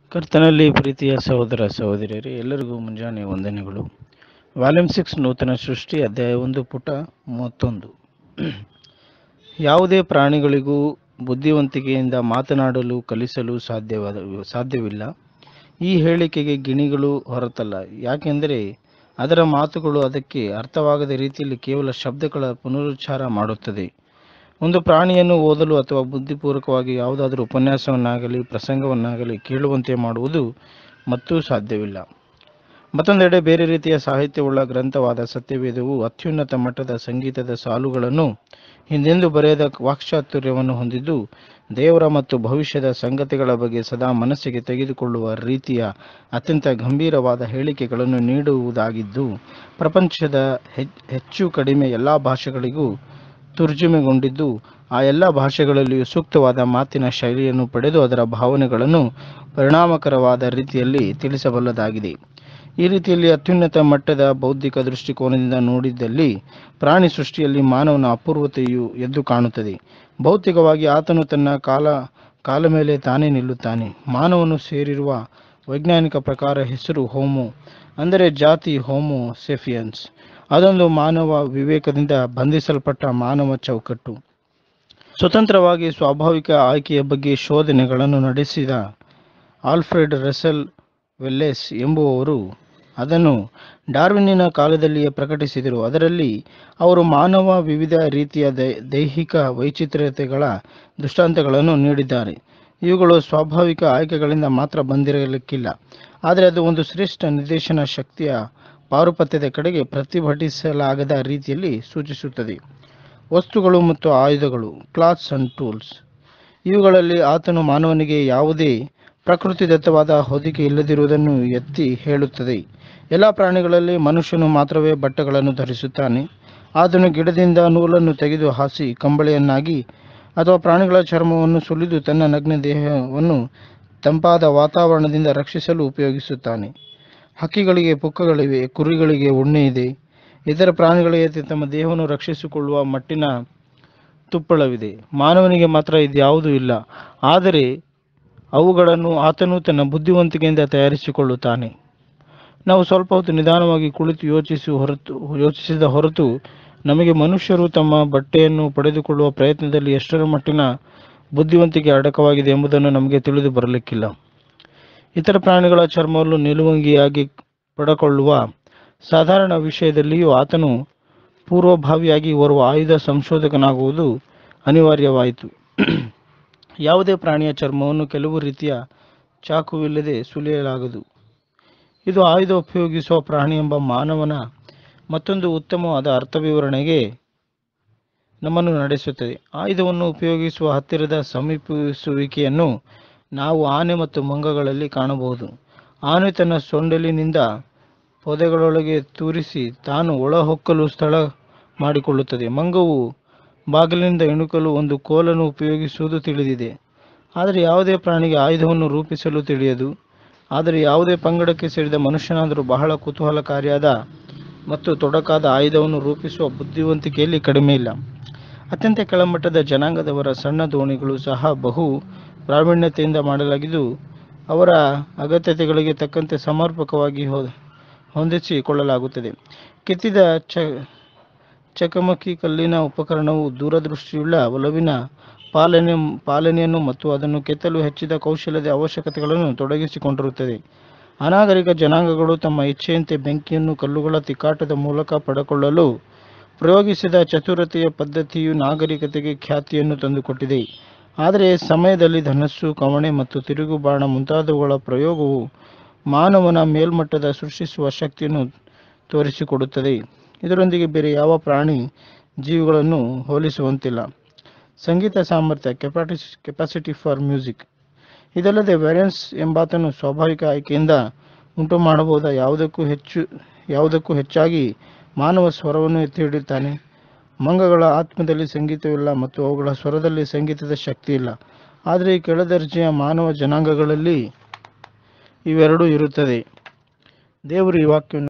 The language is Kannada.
ಕರ್ತನಲ್ಲಿ ಪ್ರೀತಿಯ ಸಹೋದರ ಸಹೋದರಿಯರೇ ಎಲ್ಲರಿಗೂ ಮುಂಜಾನೆ ವಂದನೆಗಳು ವಾಲ್ಯೂಮ್ ಸಿಕ್ಸ್ ನೂತನ ಸೃಷ್ಟಿ ಅಧ್ಯಾಯ ಒಂದು ಪುಟ ಮೂವತ್ತೊಂದು ಯಾವುದೇ ಪ್ರಾಣಿಗಳಿಗೂ ಬುದ್ಧಿವಂತಿಕೆಯಿಂದ ಮಾತನಾಡಲು ಕಲಿಸಲು ಸಾಧ್ಯವಾದ ಸಾಧ್ಯವಿಲ್ಲ ಈ ಹೇಳಿಕೆಗೆ ಗಿಣಿಗಳು ಹೊರತಲ್ಲ ಯಾಕೆಂದರೆ ಅದರ ಮಾತುಗಳು ಅದಕ್ಕೆ ಅರ್ಥವಾಗದ ರೀತಿಯಲ್ಲಿ ಕೇವಲ ಶಬ್ದಗಳ ಪುನರುಚ್ಚಾರ ಮಾಡುತ್ತದೆ ಒಂದು ಪ್ರಾಣಿಯನ್ನು ಓದಲು ಅಥವಾ ಬುದ್ಧಿಪೂರ್ವಕವಾಗಿ ಯಾವುದಾದರೂ ಉಪನ್ಯಾಸವನ್ನಾಗಲಿ ಪ್ರಸಂಗವನ್ನಾಗಲಿ ಕೇಳುವಂತೆ ಮಾಡುವುದು ಮತ್ತೂ ಸಾಧ್ಯವಿಲ್ಲ ಮತ್ತೊಂದೆಡೆ ಬೇರೆ ರೀತಿಯ ಸಾಹಿತ್ಯವುಳ್ಳ ಗ್ರಂಥವಾದ ಸತ್ಯವೇದವು ಅತ್ಯುನ್ನತ ಮಟ್ಟದ ಸಂಗೀತದ ಸಾಲುಗಳನ್ನು ಹಿಂದೆಂದೂ ಬರೆಯದ ವಾಕ್ಚಾತುರ್ಯವನ್ನು ಹೊಂದಿದ್ದು ದೇವರ ಮತ್ತು ಭವಿಷ್ಯದ ಸಂಗತಿಗಳ ಬಗ್ಗೆ ಸದಾ ಮನಸ್ಸಿಗೆ ತೆಗೆದುಕೊಳ್ಳುವ ರೀತಿಯ ಅತ್ಯಂತ ಗಂಭೀರವಾದ ಹೇಳಿಕೆಗಳನ್ನು ನೀಡುವುದಾಗಿದ್ದು ಪ್ರಪಂಚದ ಹೆಚ್ಚು ಕಡಿಮೆ ಎಲ್ಲ ಭಾಷೆಗಳಿಗೂ ತರ್ಜುಮೆಗೊಂಡಿದ್ದು ಆ ಎಲ್ಲ ಭಾಷೆಗಳಲ್ಲಿಯೂ ಸೂಕ್ತವಾದ ಮಾತಿನ ಶೈಲಿಯನ್ನು ಪಡೆದು ಅದರ ಭಾವನೆಗಳನ್ನು ಪರಿಣಾಮಕರವಾದ ರೀತಿಯಲ್ಲಿ ತಿಳಿಸಬಲ್ಲದಾಗಿದೆ ಈ ರೀತಿಯಲ್ಲಿ ಅತ್ಯುನ್ನತ ಮಟ್ಟದ ಬೌದ್ಧಿಕ ದೃಷ್ಟಿಕೋನದಿಂದ ನೋಡಿದ್ದಲ್ಲಿ ಪ್ರಾಣಿ ಸೃಷ್ಟಿಯಲ್ಲಿ ಮಾನವನ ಅಪೂರ್ವತೆಯು ಎದ್ದು ಕಾಣುತ್ತದೆ ಭೌತಿಕವಾಗಿ ಆತನು ತನ್ನ ಕಾಲ ಕಾಲ ಮೇಲೆ ತಾನೇ ನಿಲ್ಲುತ್ತಾನೆ ಮಾನವನು ಸೇರಿರುವ ವೈಜ್ಞಾನಿಕ ಪ್ರಕಾರ ಹೆಸರು ಹೋಮೋ ಅಂದರೆ ಜಾತಿ ಹೋಮೋ ಸೆಫಿಯನ್ಸ್ ಅದೊಂದು ಮಾನವ ವಿವೇಕದಿಂದ ಬಂಧಿಸಲ್ಪಟ್ಟ ಮಾನವ ಚೌಕಟ್ಟು ಸ್ವತಂತ್ರವಾಗಿ ಸ್ವಾಭಾವಿಕ ಆಯ್ಕೆಯ ಬಗ್ಗೆ ಶೋಧನೆಗಳನ್ನು ನಡೆಸಿದ ಆಲ್ಫ್ರೆಡ್ ರಸೆಲ್ ವೆಲ್ಲೆಸ್ ಎಂಬುವವರು ಅದನ್ನು ಡಾರ್ವಿನ್ನಿನ ಕಾಲದಲ್ಲಿಯೇ ಪ್ರಕಟಿಸಿದರು ಅದರಲ್ಲಿ ಅವರು ಮಾನವ ವಿವಿಧ ರೀತಿಯ ದೈಹಿಕ ವೈಚಿತ್ರ್ಯತೆಗಳ ದೃಷ್ಟಾಂತಗಳನ್ನು ನೀಡಿದ್ದಾರೆ ಇವುಗಳು ಸ್ವಾಭಾವಿಕ ಆಯ್ಕೆಗಳಿಂದ ಮಾತ್ರ ಬಂದಿರಲಿಕ್ಕಿಲ್ಲ ಆದರೆ ಅದು ಒಂದು ಶ್ರೇಷ್ಠ ನಿರ್ದೇಶನ ಶಕ್ತಿಯ ಪಾರುಪತ್ಯದ ಕಡೆಗೆ ಪ್ರತಿಭಟಿಸಲಾಗದ ರೀತಿಯಲ್ಲಿ ಸೂಚಿಸುತ್ತದೆ ವಸ್ತುಗಳು ಮತ್ತು ಆಯುಧಗಳು ಕ್ಲಾತ್ಸ್ ಅಂಡ್ ಟೂಲ್ಸ್ ಇವುಗಳಲ್ಲಿ ಆತನು ಮಾನವನಿಗೆ ಯಾವುದೇ ಪ್ರಕೃತಿದತ್ತವಾದ ಹೊದಿಕೆ ಇಲ್ಲದಿರುವುದನ್ನು ಎತ್ತಿ ಹೇಳುತ್ತದೆ ಎಲ್ಲ ಪ್ರಾಣಿಗಳಲ್ಲಿ ಮನುಷ್ಯನು ಮಾತ್ರವೇ ಬಟ್ಟೆಗಳನ್ನು ಧರಿಸುತ್ತಾನೆ ಆತನು ಗಿಡದಿಂದ ನೂಲನ್ನು ತೆಗೆದು ಹಾಸಿ ಕಂಬಳಿಯನ್ನಾಗಿ ಅಥವಾ ಪ್ರಾಣಿಗಳ ಚರ್ಮವನ್ನು ಸುಲಿದು ತನ್ನ ನಗ್ನ ದೇಹವನ್ನು ತಂಪಾದ ವಾತಾವರಣದಿಂದ ರಕ್ಷಿಸಲು ಉಪಯೋಗಿಸುತ್ತಾನೆ ಹಕ್ಕಿಗಳಿಗೆ ಪುಕ್ಕಗಳಿವೆ ಕುರಿಗಳಿಗೆ ಉಣ್ಣೆ ಇದೆ ಇತರ ಪ್ರಾಣಿಗಳಿಗೆ ತಮ್ಮ ದೇಹವನ್ನು ರಕ್ಷಿಸಿಕೊಳ್ಳುವ ಮಟ್ಟಿನ ತುಪ್ಪಳವಿದೆ ಮಾನವನಿಗೆ ಮಾತ್ರ ಇದ್ಯಾವುದೂ ಇಲ್ಲ ಆದರೆ ಅವುಗಳನ್ನು ಆತನು ತನ್ನ ಬುದ್ಧಿವಂತಿಕೆಯಿಂದ ತಯಾರಿಸಿಕೊಳ್ಳುತ್ತಾನೆ ನಾವು ಸ್ವಲ್ಪ ಹೊತ್ತು ನಿಧಾನವಾಗಿ ಕುಳಿತು ಯೋಚಿಸಿ ಹೊರತು ಯೋಚಿಸಿದ ಹೊರತು ನಮಗೆ ಮನುಷ್ಯರು ತಮ್ಮ ಬಟ್ಟೆಯನ್ನು ಪಡೆದುಕೊಳ್ಳುವ ಪ್ರಯತ್ನದಲ್ಲಿ ಎಷ್ಟರ ಮಟ್ಟಿನ ಬುದ್ಧಿವಂತಿಕೆ ಅಡಕವಾಗಿದೆ ಎಂಬುದನ್ನು ನಮಗೆ ತಿಳಿದು ಬರಲಿಕ್ಕಿಲ್ಲ ಇತರ ಪ್ರಾಣಿಗಳ ಚರ್ಮವನ್ನು ನಿಲುವಂಗಿಯಾಗಿ ಪಡೆಕೊಳ್ಳುವ ಸಾಧಾರಣ ವಿಷಯದಲ್ಲಿಯೂ ಆತನು ಪೂರ್ವಭಾವಿಯಾಗಿ ಓರ್ವ ಆಯುಧ ಸಂಶೋಧಕನಾಗುವುದು ಅನಿವಾರ್ಯವಾಯಿತು ಯಾವುದೇ ಪ್ರಾಣಿಯ ಚರ್ಮವನ್ನು ಕೆಲವು ರೀತಿಯ ಚಾಕುವಿಲ್ಲದೆ ಸುಲಿಯಲಾಗದು ಇದು ಆಯುಧ ಉಪಯೋಗಿಸುವ ಪ್ರಾಣಿ ಎಂಬ ಮಾನವನ ಮತ್ತೊಂದು ಉತ್ತಮವಾದ ಅರ್ಥವಿವರಣೆಗೆ ನಮ್ಮನ್ನು ನಡೆಸುತ್ತದೆ ಆಯುಧವನ್ನು ಉಪಯೋಗಿಸುವ ಹತ್ತಿರದ ಸಮೀಪಿಸುವಿಕೆಯನ್ನು ನಾವು ಆನೆ ಮತ್ತು ಮಂಗಗಳಲ್ಲಿ ಕಾಣಬಹುದು ಆನೆ ತನ್ನ ಸೊಂಡಲಿನಿಂದ ಪೊದೆಗಳೊಳಗೆ ತೂರಿಸಿ ತಾನು ಒಳಹೊಕ್ಕಲು ಸ್ಥಳ ಮಾಡಿಕೊಳ್ಳುತ್ತದೆ ಮಂಗವು ಬಾಗಿಲಿನಿಂದ ಇಣುಕಲು ಒಂದು ಕೋಲನ್ನು ಉಪಯೋಗಿಸುವುದು ತಿಳಿದಿದೆ ಆದರೆ ಯಾವುದೇ ಪ್ರಾಣಿಗೆ ಆಯುಧವನ್ನು ರೂಪಿಸಲು ತಿಳಿಯದು ಆದರೆ ಯಾವುದೇ ಪಂಗಡಕ್ಕೆ ಸೇರಿದ ಮನುಷ್ಯನಾದರೂ ಬಹಳ ಕುತೂಹಲಕಾರಿಯಾದ ಮತ್ತು ತೊಡಕಾದ ಆಯುಧವನ್ನು ರೂಪಿಸುವ ಬುದ್ಧಿವಂತಿಕೆಯಲ್ಲಿ ಕಡಿಮೆ ಇಲ್ಲ ಅತ್ಯಂತ ಕೆಳಮಟ್ಟದ ಜನಾಂಗದವರ ಸಣ್ಣ ದೋಣಿಗಳು ಸಹ ಬಹು ಪ್ರಾವೀಣ್ಯತೆಯಿಂದ ಮಾಡಲಾಗಿದ್ದು ಅವರ ಅಗತ್ಯತೆಗಳಿಗೆ ತಕ್ಕಂತೆ ಸಮರ್ಪಕವಾಗಿ ಹೊಂದಿಸಿಕೊಳ್ಳಲಾಗುತ್ತದೆ ಕೆತ್ತಿದ ಚ ಚಕಮಕಿ ಕಲ್ಲಿನ ಉಪಕರಣವು ದೂರದೃಷ್ಟಿಯುಳ್ಳ ಒಲವಿನ ಪಾಲನೆ ಪಾಲನೆಯನ್ನು ಮತ್ತು ಅದನ್ನು ಕೆತ್ತಲು ಹೆಚ್ಚಿದ ಕೌಶಲ್ಯದ ಅವಶ್ಯಕತೆಗಳನ್ನು ತೊಡಗಿಸಿಕೊಂಡಿರುತ್ತದೆ ಅನಾಗರಿಕ ಜನಾಂಗಗಳು ತಮ್ಮ ಇಚ್ಛೆಯಂತೆ ಬೆಂಕಿಯನ್ನು ಕಲ್ಲುಗಳ ತಿಕ್ಕಾಟದ ಮೂಲಕ ಪಡೆಕೊಳ್ಳಲು ಪ್ರಯೋಗಿಸಿದ ಚತುರತೆಯ ಪದ್ಧತಿಯು ನಾಗರಿಕತೆಗೆ ಖ್ಯಾತಿಯನ್ನು ತಂದುಕೊಟ್ಟಿದೆ ಆದರೆ ಸಮಯದಲ್ಲಿ ಧನಸ್ಸು ಕವಣೆ ಮತ್ತು ತಿರುಗುಬಾಣ ಮುಂತಾದವುಗಳ ಪ್ರಯೋಗವು ಮಾನವನ ಮೇಲ್ಮಟ್ಟದ ಸೃಷ್ಟಿಸುವ ಶಕ್ತಿಯನ್ನು ತೋರಿಸಿಕೊಡುತ್ತದೆ ಇದರೊಂದಿಗೆ ಬೇರೆ ಯಾವ ಪ್ರಾಣಿ ಜೀವಿಗಳನ್ನು ಹೋಲಿಸುವಂತಿಲ್ಲ ಸಂಗೀತ ಸಾಮರ್ಥ್ಯ ಕೆಪಾಟಿ ಕೆಪಾಸಿಟಿ ಫಾರ್ ಮ್ಯೂಸಿಕ್ ಇದಲ್ಲದೆ ವೆರೆನ್ಸ್ ಎಂಬಾತನು ಸ್ವಾಭಾವಿಕ ಆಯ್ಕೆಯಿಂದ ಉಂಟು ಮಾಡಬಹುದ ಯಾವುದಕ್ಕೂ ಹೆಚ್ಚು ಯಾವುದಕ್ಕೂ ಹೆಚ್ಚಾಗಿ ಮಾನವ ಸ್ವರವನ್ನು ಎತ್ತಿ ಹಿಡಿಯುತ್ತಾನೆ ಮಂಗಗಳ ಆತ್ಮದಲ್ಲಿ ಸಂಗೀತವಿಲ್ಲ ಮತ್ತು ಅವುಗಳ ಸ್ವರದಲ್ಲಿ ಸಂಗೀತದ ಶಕ್ತಿ ಇಲ್ಲ ಆದರೆ ಈ ಕೆಳದರ್ಜೆಯ ಮಾನವ ಜನಾಂಗಗಳಲ್ಲಿ ಇವೆರಡೂ ಇರುತ್ತದೆ ದೇವರು ಈ ವಾಕ್ಯವನ್ನು